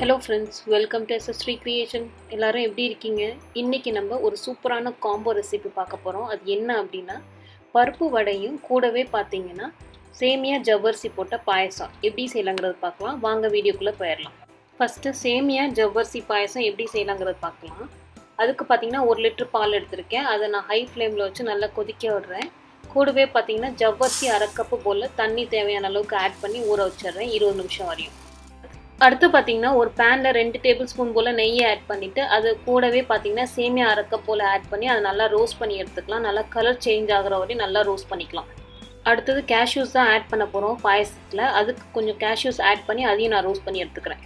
hello friends welcome to SSri creation எல்லாரும் எப்படி இருக்கீங்க இன்றைக்கி நம்ம ஒரு சூப்பரான காம்போ ரெசிபி பார்க்க போகிறோம் அது என்ன அப்படின்னா பருப்பு வடையும் கூடவே பார்த்தீங்கன்னா சேமியா ஜவ்வரிசி போட்ட பாயசம் எப்படி செய்யலாங்கிறது பார்க்கலாம் வாங்க வீடியோக்குள்ளே போயிடலாம் ஃபஸ்ட்டு சேமியா ஜவ்வரிசி பாயசம் எப்படி செய்யலாங்கிறது பார்க்கலாம் அதுக்கு பார்த்தீங்கன்னா ஒரு லிட்டர் பால் எடுத்திருக்கேன் அதை நான் ஹை ஃப்ளேமில் வச்சு நல்லா கொதிக்க விடுறேன் கூடவே பார்த்தீங்கன்னா ஜவ்வரிசி அரை கப்பு போல் தண்ணி தேவையான அளவுக்கு ஆட் பண்ணி ஊற வச்சிடுறேன் இருபது நிமிஷம் வரையும் அடுத்து பார்த்தீங்கன்னா ஒரு பேனில் ரெண்டு டேபிள் ஸ்பூன் போல் நெய்யை ஆட் பண்ணிவிட்டு அது கூடவே பார்த்தீங்கன்னா சேமியா அரைக்க போல் ஆட் பண்ணி அதை நல்லா ரோஸ்ட் பண்ணி எடுத்துக்கலாம் நல்லா கலர் சேஞ்ச் ஆகிற வரையும் நல்லா ரோஸ்ட் பண்ணிக்கலாம் அடுத்தது கேஷ்யூஸ் தான் ஆட் பண்ண போகிறோம் பாயசத்தில் அதுக்கு கொஞ்சம் கேஷ்யூஸ் ஆட் பண்ணி அதையும் நான் ரோஸ்ட் பண்ணி எடுத்துக்கிறேன்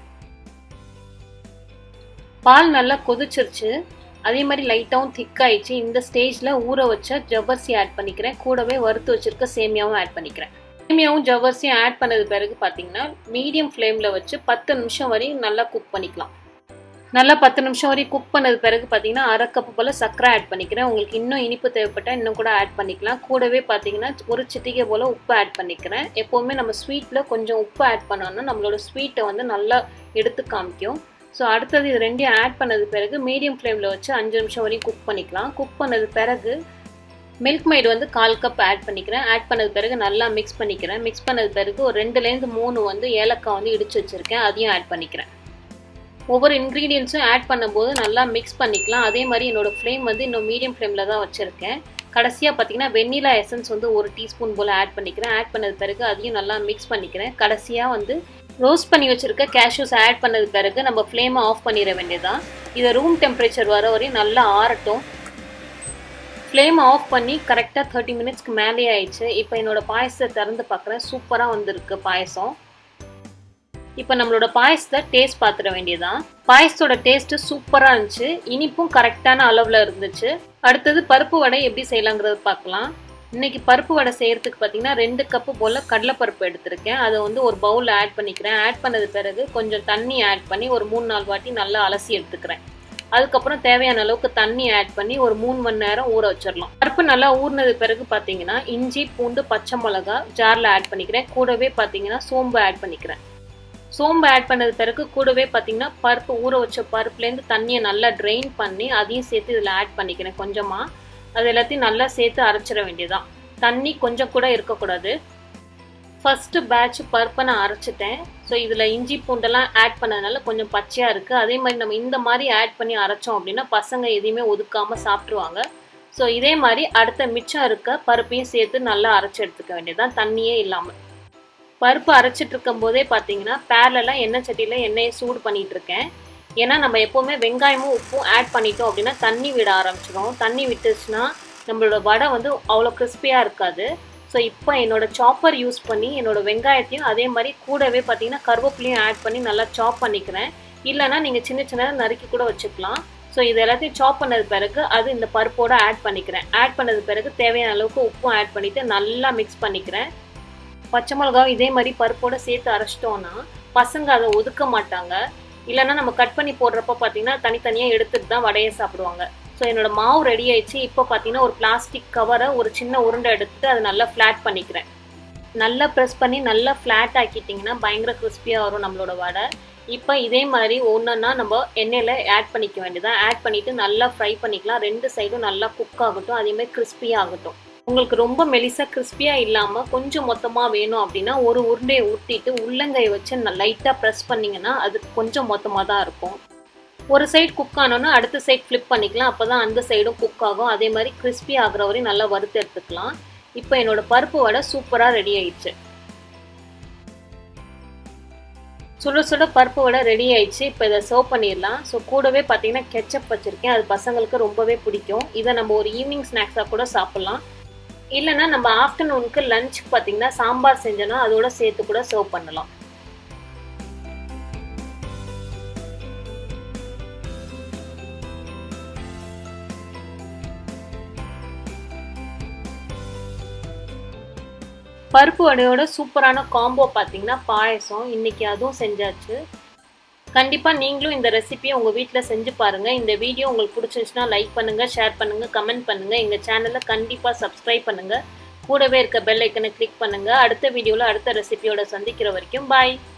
பால் நல்லா கொதிச்சிருச்சு அதே மாதிரி லைட்டாகவும் திக் ஆயிடுச்சு இந்த ஸ்டேஜில் ஊற வச்ச ஜவ்வரிசி ஆட் பண்ணிக்கிறேன் கூடவே வறுத்து வச்சுருக்க சேமியாவும் ஆட் பண்ணிக்கிறேன் சேமியாவும் ஜவ்வரிசியும் ஆட் பண்ணது பிறகு பார்த்தீங்கன்னா மீடியம் ஃப்ளேமில் வச்சு பத்து நிமிஷம் வரையும் நல்லா குக் பண்ணிக்கலாம் நல்லா பத்து நிமிஷம் வரையும் குக் பண்ணது பிறகு பார்த்தீங்கன்னா அரை கப்பு போல் சர்க்கரை ஆட் பண்ணிக்கிறேன் உங்களுக்கு இன்னும் இனிப்பு தேவைப்பட்டால் இன்னும் கூட ஆட் பண்ணிக்கலாம் கூடவே பார்த்தீங்கன்னா ஒரு சிட்டிகை போல் உப்பு ஆட் பண்ணிக்கிறேன் எப்போவுமே நம்ம ஸ்வீட்டில் கொஞ்சம் உப்பு ஆட் பண்ணோன்னா நம்மளோட ஸ்வீட்டை வந்து நல்லா எடுத்து காமிக்கும் ஸோ அடுத்தது இது ரெண்டையும் ஆட் பண்ணது பிறகு மீடியம் ஃப்ளேமில் வச்சு அஞ்சு நிமிஷம் வரையும் குக் பண்ணிக்கலாம் குக் பண்ணது பிறகு மில்க் மைடு வந்து கால் கப் ஆட் பண்ணிக்கிறேன் ஆட் பண்ணது பிறகு நல்லா மிக்ஸ் பண்ணிக்கிறேன் மிக்ஸ் பண்ணது பிறகு ஒரு ரெண்டுலேருந்து மூணு வந்து ஏலக்காய் வந்து இடிச்சு வச்சுருக்கேன் அதையும் ஆட் பண்ணிக்கிறேன் ஒவ்வொரு இன்க்ரீடியன்ஸும் ஆட் பண்ணும்போது நல்லா மிக்ஸ் பண்ணிக்கலாம் அதே மாதிரி என்னோடய ஃப்ளேம் வந்து இன்னும் மீடியம் ஃப்ளேமில் தான் வச்சுருக்கேன் கடைசியாக பார்த்தீங்கன்னா வெண்ணிலா எசன்ஸ் வந்து ஒரு டீஸ்பூன் போல் ஆட் பண்ணிக்கிறேன் ஆட் பண்ணது பிறகு அதையும் நல்லா மிக்ஸ் பண்ணிக்கிறேன் கடைசியாக வந்து ரோஸ்ட் பண்ணி வச்சுருக்க கேஷ்யூஸ் ஆட் பண்ணது பிறகு நம்ம ஃப்ளேமை ஆஃப் பண்ணிட வேண்டியதான் இதை ரூம் டெம்பரேச்சர் வர வரையும் நல்லா ஆறட்டும் ஃப்ளேம் ஆஃப் பண்ணி கரெக்டாக தேர்ட்டி மினிட்ஸ்க்கு மேலே ஆயிடுச்சு இப்போ என்னோடய பாயசத்தை திறந்து பார்க்குறேன் சூப்பராக வந்திருக்கு பாயசம் இப்போ நம்மளோட பாயசத்தை டேஸ்ட் பார்த்துட வேண்டியதான் பாயசத்தோட டேஸ்ட்டு சூப்பராக இருந்துச்சு இனிப்பும் கரெக்டான அளவில் இருந்துச்சு அடுத்தது பருப்பு வடை எப்படி செய்யலாங்கிறது பார்க்கலாம் இன்னைக்கு பருப்பு வடை செய்யறதுக்கு பார்த்தீங்கன்னா ரெண்டு கப்பு போல் கடலைப்பருப்பு எடுத்திருக்கேன் அதை வந்து ஒரு பவுலில் ஆட் பண்ணிக்கிறேன் ஆட் பண்ணது பிறகு கொஞ்சம் தண்ணி ஆட் பண்ணி ஒரு மூணு நாலு வாட்டி நல்லா அலசி எடுத்துக்கிறேன் அதுக்கப்புறம் தேவையான அளவுக்கு தண்ணி ஆட் பண்ணி ஒரு மூணு மணி நேரம் ஊற வச்சிடலாம் பருப்பு நல்லா ஊறினது பிறகு பார்த்தீங்கன்னா இஞ்சி பூண்டு பச்சை மிளகா ஜாரில் ஆட் பண்ணிக்கிறேன் கூடவே பார்த்தீங்கன்னா சோம்பு ஆட் பண்ணிக்கிறேன் சோம்பு ஆட் பண்ணது பிறகு கூடவே பார்த்தீங்கன்னா பருப்பு ஊற வச்ச பருப்புலேருந்து தண்ணியை நல்லா ட்ரெயின் பண்ணி அதையும் சேர்த்து இதில் ஆட் பண்ணிக்கிறேன் கொஞ்சமாக அது எல்லாத்தையும் நல்லா சேர்த்து அரைச்சிட வேண்டியதான் தண்ணி கொஞ்சம் கூட இருக்கக்கூடாது ஃபஸ்ட்டு பேட்ச் பருப்பை நான் அரைச்சிட்டேன் ஸோ இதில் இஞ்சி பூண்டெல்லாம் ஆட் பண்ணதுனால கொஞ்சம் பச்சையாக இருக்குது அதே மாதிரி நம்ம இந்த மாதிரி ஆட் பண்ணி அரைச்சோம் அப்படின்னா பசங்க எதையுமே ஒதுக்காமல் சாப்பிட்ருவாங்க ஸோ இதே மாதிரி அடுத்த மிச்சம் இருக்க பருப்பையும் சேர்த்து நல்லா அரைச்சி எடுத்துக்க வேண்டியதான் தண்ணியே இல்லாமல் பருப்பு அரைச்சிட்டு இருக்கும் போதே பார்த்தீங்கன்னா பேரலாம் எண்ணெய் சட்டியில் எண்ணெயை சூடு பண்ணிகிட்டு இருக்கேன் ஏன்னா நம்ம எப்போவுமே வெங்காயமும் உப்பும் ஆட் பண்ணிட்டோம் அப்படின்னா தண்ணி விட ஆரம்பிச்சிடும் தண்ணி விட்டுச்சுன்னா நம்மளோட வடை வந்து அவ்வளோ கிறிஸ்பியாக இருக்காது ஸோ இப்போ என்னோட சாப்பர் யூஸ் பண்ணி என்னோட வெங்காயத்தையும் அதே மாதிரி கூடவே பார்த்தீங்கன்னா கருவேப்பிலையும் ஆட் பண்ணி நல்லா சாப் பண்ணிக்கிறேன் இல்லைனா நீங்கள் சின்ன சின்னதாக நறுக்கி கூட வச்சுக்கலாம் ஸோ இது எல்லாத்தையும் சாப் பண்ணது பிறகு அது இந்த பருப்போட ஆட் பண்ணிக்கிறேன் ஆட் பண்ணது பிறகு தேவையான அளவுக்கு உப்பும் ஆட் பண்ணிவிட்டு நல்லா மிக்ஸ் பண்ணிக்கிறேன் பச்சை மிளகாவும் இதே மாதிரி பருப்போட சேர்த்து அரைச்சிட்டோன்னா பசங்க அதை ஒதுக்க மாட்டாங்க இல்லைன்னா நம்ம கட் பண்ணி போடுறப்ப பார்த்தீங்கன்னா தனித்தனியாக எடுத்துட்டு தான் வடையை சாப்பிடுவாங்க ஸோ என்னோட மாவு ரெடி ஆயிடுச்சு இப்போ பார்த்தீங்கன்னா ஒரு பிளாஸ்டிக் கவரை ஒரு சின்ன உருண்டை எடுத்துட்டு அதை நல்லா ஃப்ளாட் பண்ணிக்கிறேன் நல்லா ப்ரெஸ் பண்ணி நல்லா ஃப்ளாட் ஆக்கிட்டிங்கன்னா பயங்கர கிறிஸ்பியாக வரும் நம்மளோட வடை இப்போ இதே மாதிரி ஒன்றுன்னா நம்ம எண்ணெயில் ஆட் பண்ணிக்க வேண்டியதான் ஆட் பண்ணிவிட்டு நல்லா ஃப்ரை பண்ணிக்கலாம் ரெண்டு சைடும் நல்லா குக் ஆகட்டும் அதேமாதிரி கிறிஸ்பியாக ஆகட்டும் உங்களுக்கு ரொம்ப மெலிசாக கிறிஸ்பியாக இல்லாமல் கொஞ்சம் மொத்தமாக வேணும் அப்படின்னா ஒரு உருண்டையை ஊற்றிட்டு உள்ளங்கையை வச்சு லைட்டாக ப்ரெஸ் பண்ணிங்கன்னா அது கொஞ்சம் மொத்தமாக தான் இருக்கும் ஒரு சைடு குக் ஆனோன்னா அடுத்த சைடு ஃப்ளிப் பண்ணிக்கலாம் அப்போ தான் அந்த சைடும் குக் ஆகும் அதே மாதிரி கிறிஸ்பி ஆகிற வரையும் நல்லா வறுத்து எடுத்துக்கலாம் இப்போ என்னோட பருப்பு வடை சூப்பராக ரெடி ஆயிடுச்சு சுட சுட பருப்பு வடை ரெடி ஆயிடுச்சு இப்போ இதை சர்வ் பண்ணிடலாம் ஸோ கூடவே பார்த்தீங்கன்னா கெச்சப் வச்சுருக்கேன் அது பசங்களுக்கு ரொம்பவே பிடிக்கும் இதை நம்ம ஒரு ஈவினிங் ஸ்நாக்ஸாக கூட சாப்பிட்லாம் இல்லைன்னா நம்ம ஆஃப்டர்நூனுக்கு லஞ்ச் பார்த்தீங்கன்னா சாம்பார் செஞ்சோன்னா அதோட சேர்த்து கூட சர்வ் பண்ணலாம் பருப்பு வடையோட சூப்பரான காம்போ பார்த்தீங்கன்னா பாயசம் இன்னைக்கு அதுவும் செஞ்சாச்சு கண்டிப்பாக நீங்களும் இந்த ரெசிபியை உங்கள் வீட்டில் செஞ்சு பாருங்கள் இந்த வீடியோ உங்களுக்கு பிடிச்சிருந்துச்சுன்னா லைக் பண்ணுங்கள் ஷேர் பண்ணுங்கள் கமெண்ட் பண்ணுங்கள் எங்கள் சேனலை கண்டிப்பாக சப்ஸ்கிரைப் பண்ணுங்கள் கூடவே இருக்க பெல் ஐக்கனை கிளிக் பண்ணுங்கள் அடுத்த வீடியோவில் அடுத்த ரெசிபியோட சந்திக்கிற வரைக்கும் பாய்